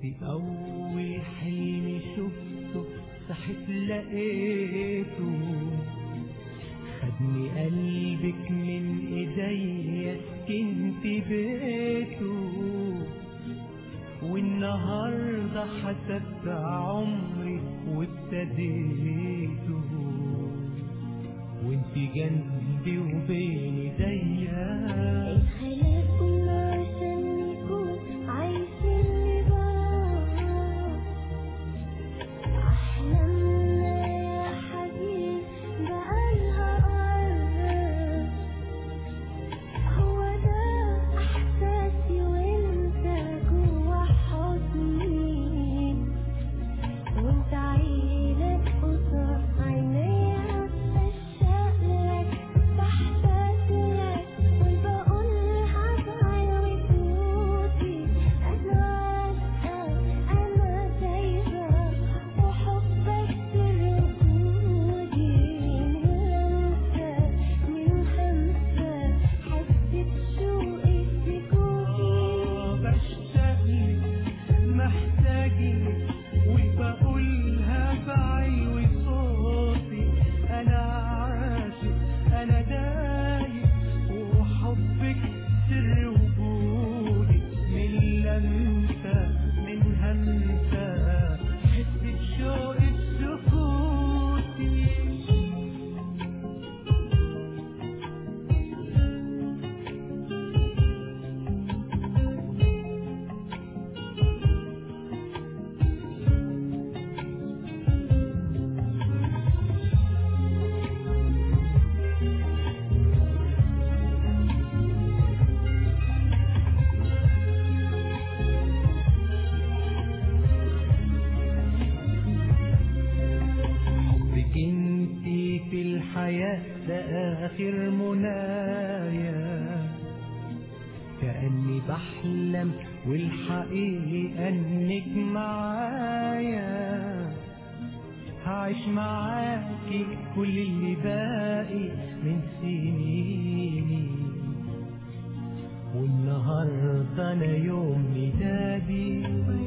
في أول حلم شفته صحيت لقيته خدني قلبك من ايديا سكنت بيته والنهارده حسبت عمري وابتديته وانت جنبي وبين ايديا خلقنا عشان نكون عايشين لبعض أحلامنا يا حبيبي بقالها أرض هو ده إحساسي وأنت جوا حضني وأنت عينك قصاد عينيا أشتاق لك بحتاج لك وبقولها بعيوني صوتي أنا عاشقة أنا تايهة وحبك سر وجودي من همسة من همسة حسيت شوقي في آه، كوكي بشتاقلك محتاجلك وبقولها بعيوي صوتي انا عاشق انا دايق وحبك سر وجودي من لمسة من همسة حس بشوقي بسكوتي حبك انتي في الحياة ده آخر منايا كأني بحلم والحقيقة انك معايا هعيش معاكي كل اللي باقي من سنيني والنهارده انا يوم ميلادي